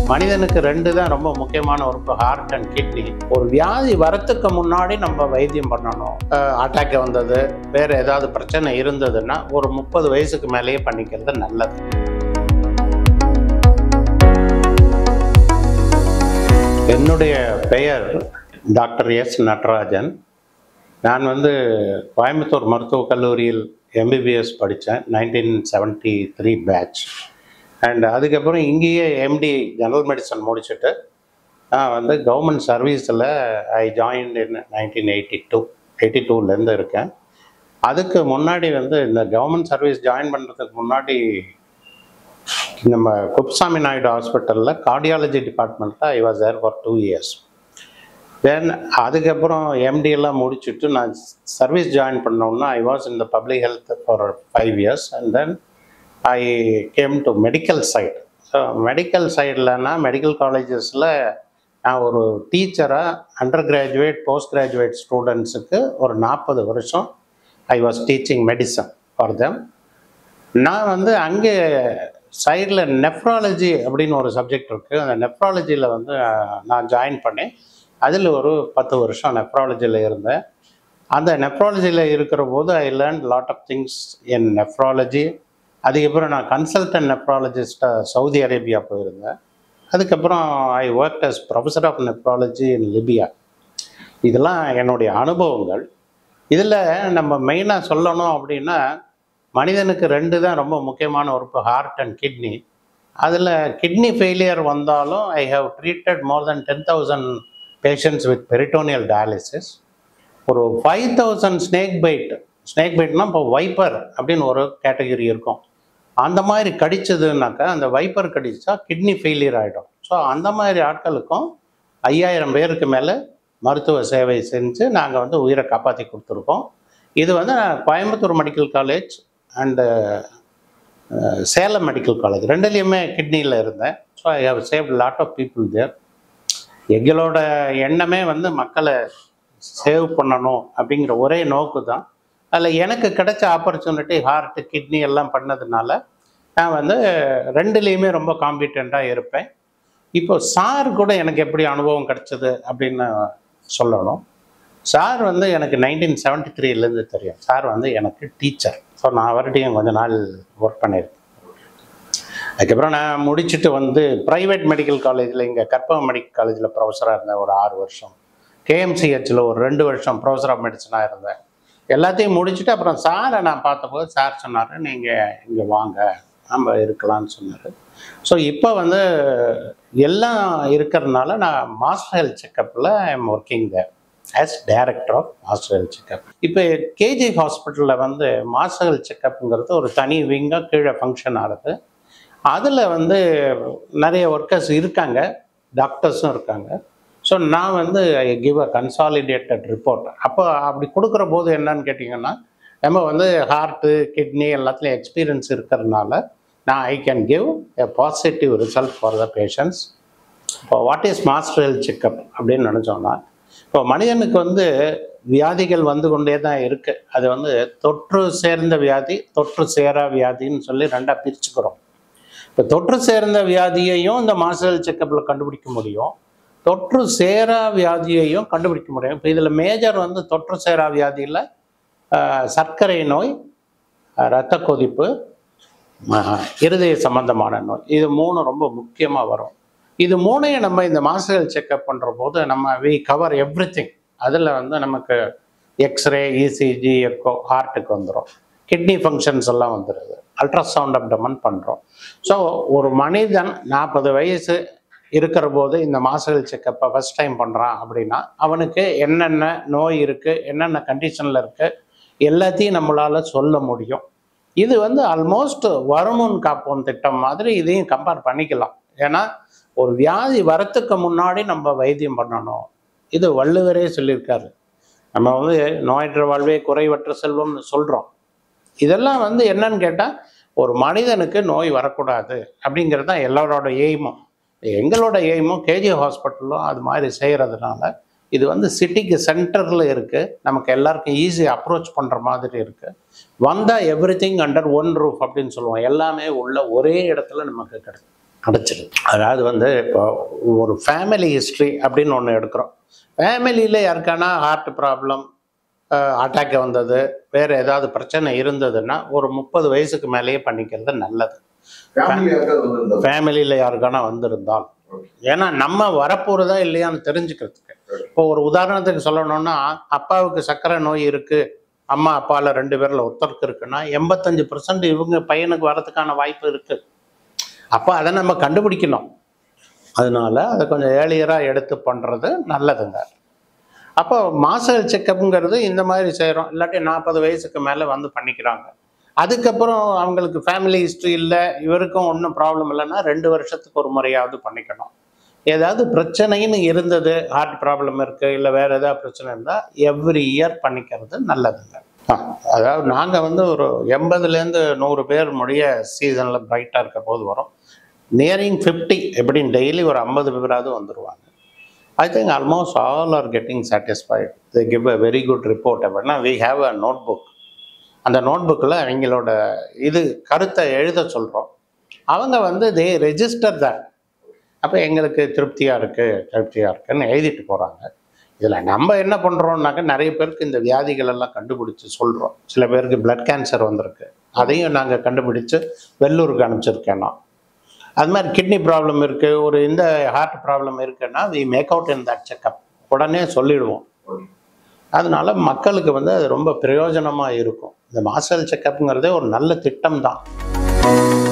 மனிதனுக்கு ரெண்டு தான் ரொம்ப முக்கியமான உறுப்பு ஹார்ட் அண்ட் கிட்னி ஒரு வியாதி வரத்துக்கு முன்னாடி நம்ம வைத்தியம் பண்ணணும் அட்டாக் வந்தது வேற ஏதாவது பிரச்சனை இருந்ததுன்னா ஒரு முப்பது வயசுக்கு மேலேயே பண்ணிக்கிறது நல்லது என்னுடைய பெயர் டாக்டர் எஸ் நடராஜன் நான் வந்து கோயம்புத்தூர் மருத்துவக் கல்லூரியில் எம்பிபிஎஸ் படித்தேன் nineteen seventy three batch and அதுக்கப்புறம் இங்கேயே எம்டி ஜெனரல் மெடிசன் முடிச்சுட்டு நான் வந்து கவர்மெண்ட் சர்வீஸில் I join in nineteen eighty two eighty டூலேருந்து இருக்கேன் அதுக்கு முன்னாடி வந்து இந்த கவர்மெண்ட் சர்வீஸ் ஜாயின் பண்ணுறதுக்கு முன்னாடி நம்ம குப்சாமி நாயுடு ஹாஸ்பிட்டலில் கார்டியாலஜி டிபார்ட்மெண்ட்டில் I was there for two years then அதுக்கப்புறம் எம்டி எல்லாம் முடிச்சுட்டு நான் சர்வீஸ் ஜாயின் பண்ணோன்னா I was in the public health for five years and then I came to medical side so medical சைட்லனா மெடிக்கல் காலேஜஸில் நான் ஒரு டீச்சராக அண்டர் கிராஜுவேட் போஸ்ட் கிராஜுவேட் ஸ்டூடெண்ட்ஸுக்கு ஒரு நாற்பது வருஷம் I was teaching medicine for them நான் வந்து அங்கே சைடில் நெஃப்ராலஜி அப்படின்னு ஒரு சப்ஜெக்ட் இருக்குது அந்த நெஃப்ராலஜியில் வந்து அஹ், நான் ஜாயின் பண்ணேன் அதில் ஒரு பத்து வருஷம் நெஃப்ராலஜியில் இருந்தேன் அந்த நெஃப்ராலஜியில் இருக்கிற போது I learn lot of things in nephrology அதுக்கப்புறம் நான் கன்சல்டன்ட் நெஃப்ராலஜிஸ்ட்டாக சவுதி அரேபியா போயிருந்தேன் அதுக்கப்புறம் I work as professor of nephrology in Libya இதெல்லாம் என்னுடைய அனுபவங்கள் இதில் நம்ம மெயினாக சொல்லணும் அப்படின்னா மனிதனுக்கு ரெண்டு தான் ரொம்ப முக்கியமான உறுப்பு ஹார்ட் அண்ட் கிட்னி அதில் கிட்னி ஃபெயிலியர் வந்தாலும் I have treated more than ten thousand patients with peritoneal dialysis ஒரு five thousand snake bite snake பைட்னா இப்போ வைப்பர் அப்படின்னு ஒரு கேட்டகரி இருக்கும் அந்த மாதிரி கடிச்சதுனாக்கா அந்த வைப்பர் கடிச்சா கிட்னி ஃபெயிலியர் ஆகிடும் ஸோ அந்த மாதிரி ஆட்களுக்கும் ஐயாயிரம் பேருக்கு மேலே மருத்துவ சேவை செஞ்சு நாங்கள் வந்து உயிரை காப்பாற்றி கொடுத்துருக்கோம் இது வந்து நான் Coimbatore medical college and Salem medical college ரெண்டுலேயுமே கிட்னியில் இருந்தேன் so I have save lot of people there எங்களோட எண்ணமே வந்து மக்களை சேவ் பண்ணணும் அப்படிங்கிற ஒரே நோக்கு தான் அதில் எனக்கு கிடைச்ச ஆப்பர்ச்சுனிட்டி ஹார்ட்டு கிட்னி எல்லாம் பண்ணதுனால நான் வந்து ரெண்டுலேயுமே ரொம்ப காம்பிட்டண்ட்டாக இருப்பேன் இப்போ சார் கூட எனக்கு எப்படி அனுபவம் கிடைச்சது அப்படின்னு சொல்லணும் சார் வந்து எனக்கு நைன்டீன் செவன்ட்டி த்ரீலேருந்து தெரியும் சார் வந்து எனக்கு டீச்சர் ஸோ நான் அவர்கிட்டையும் கொஞ்ச நாள் ஒர்க் பண்ணியிருக்கேன் அதுக்கப்புறம் நான் முடிச்சுட்டு வந்து ப்ரைவேட் மெடிக்கல் காலேஜில் இங்கே கற்பக மெடிக்கல் காலேஜில் ப்ரொஃபஸராக இருந்தேன் ஒரு ஆறு வருஷம் கேஎம்சிஹெச்சில் ஒரு ரெண்டு வருஷம் ப்ரொஃபஸர் ஆஃப் மெடிசனாக இருந்தேன் எல்லாத்தையும் முடிச்சுட்டு அப்புறம் சாரை நான் பார்த்தபோது சார் சொன்னார் நீங்கள் இங்கே வாங்க நம்ம இருக்கலாம்னு சொன்னார் ஸோ இப்போ வந்து எல்லாம் இருக்கிறதுனால நான் மாஸ்டர் ஹெல்த் செக்கப்பில் I am working there as director of master health checkup இப்போ கேஜி ஹாஸ்பிட்டலில் வந்து மாஸ்டர் ஹெல்த் செக்கப்புங்கிறது ஒரு தனி விங்காக கீழே ஃபங்க்ஷன் ஆகுது அதில் வந்து நிறைய ஒர்க்கர்ஸ் இருக்காங்க டாக்டர்ஸும் இருக்காங்க ஸோ நான் வந்து I give a consolidated report அப்போ அப்படி கொடுக்குற போது என்னன்னு கேட்டிங்கன்னா நம்ம வந்து ஹார்ட்டு கிட்னி எல்லாத்துலேயும் எக்ஸ்பீரியன்ஸ் இருக்கிறதுனால நான் I can give a positive result for the patients இப்போ what is master health checkup அப்படின்னு நினச்சோம்னா இப்போ மனிதனுக்கு வந்து வியாதிகள் வந்து கொண்டே தான் இருக்குது அது வந்து தொற்று சேர்ந்த வியாதி தொற்று சேரா வியாதின்னு சொல்லி ரெண்டாக பிரிச்சுக்கிறோம் இப்போ தொற்று சேர்ந்த வியாதியையும் இந்த மாஸ்டர் ஹெல்த் செக்கப்பில் கண்டுபிடிக்க முடியும் தொற்று சேரா வியாதியையும் கண்டுபிடிக்க முடியும் இப்போ இதில் மேஜர் வந்து தொற்று சேரா வியாதியில் சர்க்கரை நோய் இரத்த கொதிப்பு ஆஹ், இருதய சம்பந்தமான நோய் இது மூணு ரொம்ப முக்கியமாக வரும் இது மூணையும் நம்ம இந்த மாசுகள் செக்கப் பண்ணுற போது நம்ம வி கவர் எவ்ரி திங் அதில் வந்து நமக்கு எக்ஸ்ரே இசிஜி எக்கோ ஹார்ட்டுக்கு வந்துடும் கிட்னி ஃபங்க்ஷன்ஸ் எல்லாம் வந்துடுது அல்ட்ராசவுண்ட் அப்டமன் பண்ணுறோம் ஸோ ஒரு மனிதன் நாற்பது வயசு இருக்கிற போது இந்த மாசுகள் செக்கப்பை ஃபஸ்ட் டைம் பண்ணுறான் அப்படின்னா அவனுக்கு என்னென்ன நோய் இருக்குது என்னென்ன கண்டிஷனில் இருக்குது எல்லாத்தையும் நம்மளால் சொல்ல முடியும் இது வந்து ஆல்மோஸ்ட் வருமுன் காப்போம் திட்டம் மாதிரி இதையும் கம்பேர் பண்ணிக்கலாம் ஏன்னா ஒரு வியாதி வரத்துக்கு முன்னாடி நம்ம வைத்தியம் பண்ணணும் இது வள்ளுவரே சொல்லியிருக்காரு நம்ம வந்து நோயற்ற வாழ்வே குறைவற்ற செல்வம்னு சொல்கிறோம் இதெல்லாம் வந்து என்னன்னு கேட்டால் ஒரு மனிதனுக்கு நோய் வரக்கூடாது அப்படிங்கிறது தான் எல்லாரோட எய்மும் எங்களோட எய்மும் கேஜி ஹாஸ்பிட்டலும் அது மாதிரி செய்கிறதுனால இது வந்து சிட்டிக்கு சென்டரில் இருக்குது நமக்கு எல்லாருக்கும் ஈஸி அப்ரோச் பண்ணுற மாதிரி இருக்குது வந்தால் everything under one roof அப்படின்னு சொல்லுவோம் எல்லாமே உள்ள ஒரே இடத்துல நமக்கு கிடைக்கும் அடைச்சிடுது அதாவது வந்து இப்போ ஒரு ஃபேமிலி ஹிஸ்ட்ரி அப்படின்னு ஒன்று எடுக்கிறோம் ஃபேமிலியில் யாருக்கானா ஹார்ட் ப்ராப்ளம் அட்டாக் வந்தது வேறு ஏதாவது பிரச்சனை இருந்ததுன்னா ஒரு முப்பது வயசுக்கு மேலேயே பண்ணிக்கிறது நல்லது ஃபேமிலி யாருக்காவது வந்திருந்தா ஃபேமிலியில் யாருக்கானா வந்திருந்தால் ஏன்னா நம்ம வரப்போகிறதா இல்லையான்னு தெரிஞ்சுக்கிறதுக்கு இப்போ ஒரு உதாரணத்துக்கு சொல்லணும்னா அப்பாவுக்கு சர்க்கரை நோய் இருக்குது அம்மா அப்பாவில் ரெண்டு பேரில் ஒருத்தருக்கு இருக்குன்னா எண்பத்தஞ்சு பர்சன்ட் இவங்க பையனுக்கு வரதுக்கான வாய்ப்பு இருக்குது அப்போ அதை நம்ம கண்டுபிடிக்கணும் அதனால அதை கொஞ்சம் ஏர்லியராக எடுத்து பண்ணுறது நல்லதுங்க அப்போ மாசல் செக்கப்புங்கிறது இந்த மாதிரி செய்கிறோம் இல்லாட்டி நாற்பது வயசுக்கு மேலே வந்து பண்ணிக்கிறாங்க அதுக்கப்புறம் அவங்களுக்கு ஃபேமிலி ஹிஸ்ட்ரி இல்லை இவருக்கும் ஒன்றும் ப்ராப்ளம் இல்லைன்னா ரெண்டு வருஷத்துக்கு ஒரு முறையாவது பண்ணிக்கணும் ஏதாவது பிரச்சனைன்னு இருந்தது ஹார்ட் ப்ராப்ளம் இருக்குது இல்லை வேறு ஏதாவது பிரச்சனை இருந்தால் எவ்ரி இயர் பண்ணிக்கிறது நல்லதுங்க ஆ, அதாவது நாங்கள் வந்து ஒரு எண்பதுலேருந்து நூறு பேர் முடிய சீசனில் பிரைட்டாக இருக்க போது வரும் நியரிங் ஃபிஃப்டி எப்படின்னு டெய்லி ஒரு ஐம்பது பேராவது வந்துடுவாங்க I think almost all are getting satisfied they give a very good report அப்படின்னா we have a notebook அந்த நோட் புக்கில் அவங்களோட இது கருத்தை எழுத சொல்கிறோம் அவங்க வந்து தே ரெஜிஸ்டர் தட் அப்போ எங்களுக்கு திருப்தியாக இருக்குது திருப்தியாக இருக்குன்னு எழுதிட்டு போகிறாங்க இதில் நம்ம என்ன பண்ணுறோம்னாக்க நிறைய பேருக்கு இந்த வியாதிகள் எல்லாம் கண்டுபிடிச்சு சொல்கிறோம் சில பேருக்கு பிளட் கேன்சர் வந்திருக்கு அதையும் நாங்கள் கண்டுபிடிச்சு வெள்ளூருக்கு அனுப்பிச்சிருக்கேன் நான் அது மாதிரி கிட்னி ப்ராப்ளம் இருக்குது ஒரு இந்த ஹார்ட் ப்ராப்ளம் இருக்குன்னா we make out in that checkup உடனே சொல்லிடுவோம் அதனால மக்களுக்கு வந்து அது ரொம்ப பிரயோஜனமாக இருக்கும் இந்த மாசல் செக்கப்புங்கிறதே ஒரு நல்ல திட்டம் தான்